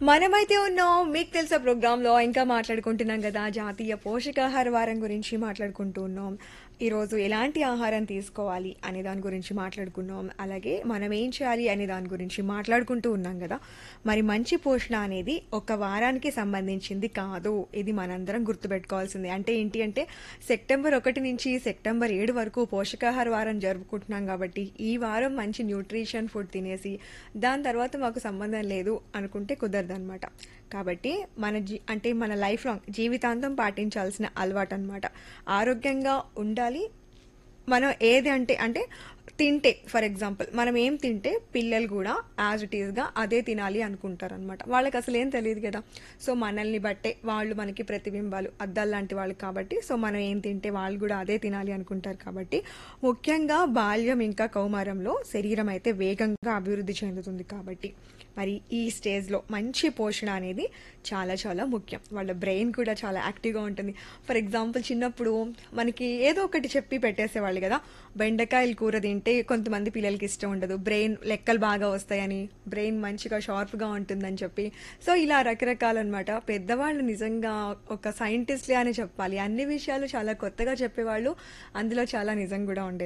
మనమైతే ఉన్నాం మీకు తెలుసా ప్రోగ్రాంలో ఇంకా మాట్లాడుకుంటున్నాం కదా జాతీయ పోషకాహార వారం గురించి మాట్లాడుకుంటూ ఉన్నాం ఈరోజు ఎలాంటి ఆహారం తీసుకోవాలి అనే దాని గురించి మాట్లాడుకున్నాం అలాగే మనం ఏం చేయాలి అనే దాని గురించి మాట్లాడుకుంటూ ఉన్నాం కదా మరి మంచి పోషణ అనేది ఒక వారానికి సంబంధించింది కాదు ఇది మనందరం గుర్తుపెట్టుకోవాల్సింది అంటే ఏంటి అంటే సెప్టెంబర్ ఒకటి నుంచి సెప్టెంబర్ ఏడు వరకు పోషకాహార వారం జరుపుకుంటున్నాం కాబట్టి ఈ వారం మంచి న్యూట్రిషన్ ఫుడ్ తినేసి దాని తర్వాత మాకు సంబంధం లేదు అనుకుంటే కుదరదనమాట కాబట్టి మన జీ అంటే మన లైఫ్ లాంగ్ జీవితాంతం పాటించాల్సిన అలవాటు అనమాట ఆరోగ్యంగా ఉండాలి మనం ఏది అంటే అంటే తింటే ఫర్ ఎగ్జాంపుల్ మనం ఏం తింటే పిల్లలు కూడా యాజ్ ఇట్ ఈస్గా అదే తినాలి అనుకుంటారు అనమాట వాళ్ళకి అసలు ఏం తెలియదు కదా సో మనల్ని బట్టే వాళ్ళు మనకి ప్రతిబింబాలు అద్దాలు లాంటి వాళ్ళు కాబట్టి సో మనం ఏం తింటే వాళ్ళు కూడా అదే తినాలి అనుకుంటారు కాబట్టి ముఖ్యంగా బాల్యం ఇంకా కౌమారంలో శరీరం అయితే వేగంగా అభివృద్ధి చెందుతుంది కాబట్టి మరి ఈ స్టేజ్లో మంచి పోషణ అనేది చాలా చాలా ముఖ్యం వాళ్ళ బ్రెయిన్ కూడా చాలా యాక్టివ్గా ఉంటుంది ఫర్ ఎగ్జాంపుల్ చిన్నప్పుడు మనకి ఏదో ఒకటి చెప్పి పెట్టేసేవాళ్ళు కదా బెండకాయలు కూర తింటే కొంతమంది పిల్లలకి ఇష్టం ఉండదు బ్రెయిన్ లెక్కలు బాగా వస్తాయని బ్రెయిన్ మంచిగా షార్ప్గా ఉంటుందని చెప్పి సో ఇలా రకరకాలన్నమాట పెద్దవాళ్ళు నిజంగా ఒక సైంటిస్ట్లే అని చెప్పాలి అన్ని విషయాలు చాలా కొత్తగా చెప్పేవాళ్ళు అందులో చాలా నిజం కూడా ఉండేది